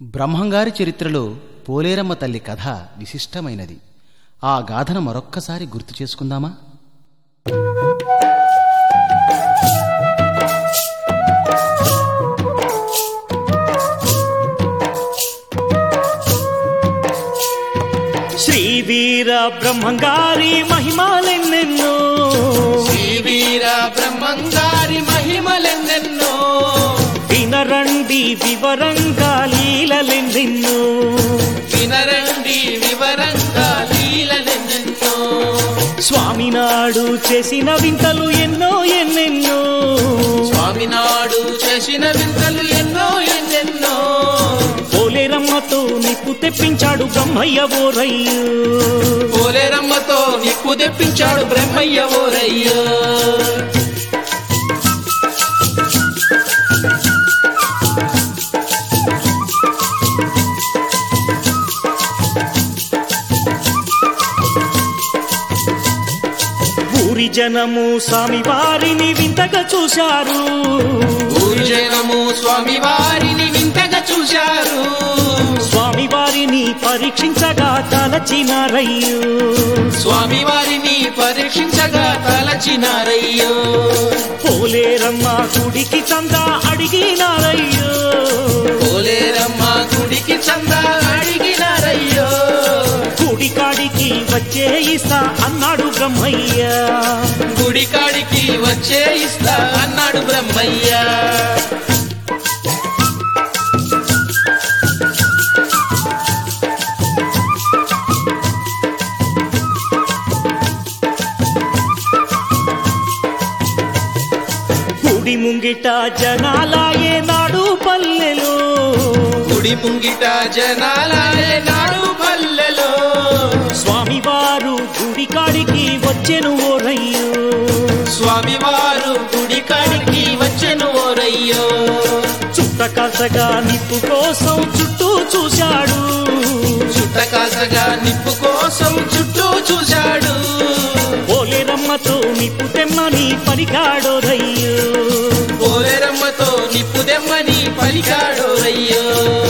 బ్రహ్మంగారి చరిత్రలో పోలేరమ్మ తల్లి కథ విశిష్టమైనది ఆ గాథను మరొక్కసారి గుర్తు చేసుకుందామా శ్రీ వీర బ్రహ్మంగారి మహిమాలెన్నెన్నో శ్రీవీర బ్రహ్మంగారి మహిమలెన్నెన్నో వినరండి వివరంగా లీలలెన్నెన్నో వినరండి వివరంగా లీలలెన్నెన్నో స్వామి నాడు చేసిన వింతలు ఎన్నో ఎన్నెన్నో స్వామినాడు చేసిన వింతలు ఎన్నో ఎన్నెన్నో పోలేరమ్మతో నిప్పు తెప్పించాడు బ్రహ్మయ్య ఓరయ్యో పోలేరమ్మతో నిప్పు తెప్పించాడు బ్రహ్మయ్య ఓరయ్యో ఊరి జనము స్వామి వారిని వింతగా చూశారు ఊరి జనము స్వామి వారిని వింతగా చూశారు స్వామి వారిని పరీక్షించగా తలచినారయ్యో స్వామి వారిని పరీక్షించగా తలచినారయ్యో పోలేరమ్మ గుడికి చందా అడిగినారయ్యో పోలేరమ్మ గుడికి చందా అడిగినారయ్యో గుడి కాడికి వచ్చే ఇస్తా అన్నాడు బ్రహ్మయ్య గుడి కాడికి వచ్చే ఇస్తా అన్నాడు బ్రహ్మయ్య గుడి ముంగిట జనాలాయే నాడు పల్లెలు గుడి ముంగిట జనాలే నాడు పల్లెలో స్వామివారు గుడి కాడికి వచ్చెను ఓరయ్యో స్వామివారు గుడి కాడికి వచ్చెను ఓరయ్యో చుట్ట కాసగా నిప్పు కోసం చుట్టూ చూశాడు చుట్టకాసగా నిప్పు కోసం చుట్టూ చూశాడు పోలేరమ్మతో నిప్పు తెమ్మని పలికాడోరయ్యో పోలేరమ్మతో నిప్పు దెమ్మని పలికాడు రయ్యో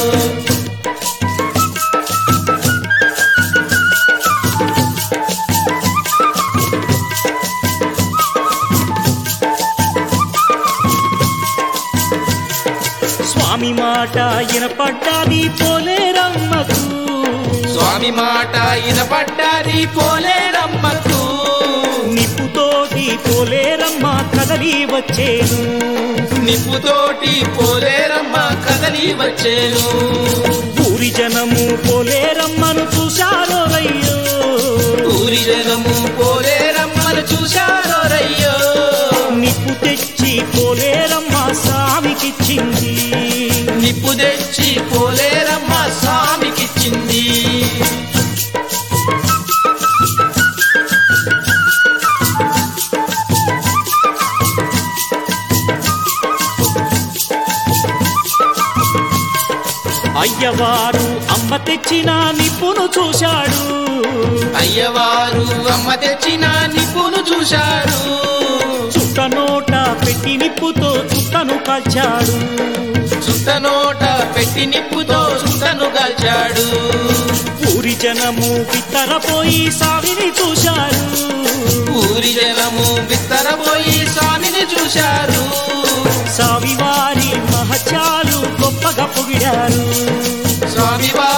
స్వామి మాట వినపడ్డాది పోలేరమ్మకు స్వామి మాట ఇనపడ్డాది పోలేరమ్మకు నిప్పుతోటి పోలేరమ్మ కదలి వచ్చేను నిప్పుతోటి పోలేరమ్మ కదలి వచ్చేను ఊరి జనము పోలేరమ్మను చూశారో రయ్యో ఊరి జనము పోలేరమ్మను చూశారో రయ్యో నిప్పు తెచ్చి పోలేరమ్మ స్వామికిచ్చింది నిప్పు తెచ్చి పోలేరమ్మ స్వామికిచ్చింది అయ్యవారు అమ్మ తెచ్చిన నిప్పును చూశాడు అయ్యవారు అమ్మ తెచ్చిన నిప్పును చూశారు చుట్ట నోట పెట్టి నిప్పుతో చుట్టను కాల్చాడు చుట్టనోట పెట్టి నిప్పుతో చుట్టను కాల్చాడు ఊరి జనము బిత్తరపోయి సావిని చూశారు ఊరి జనము బిత్తరపోయి స్వామిని చూశారు సావివారి మహత్యాలు గొప్పగా పొగిడారు స్వామివారి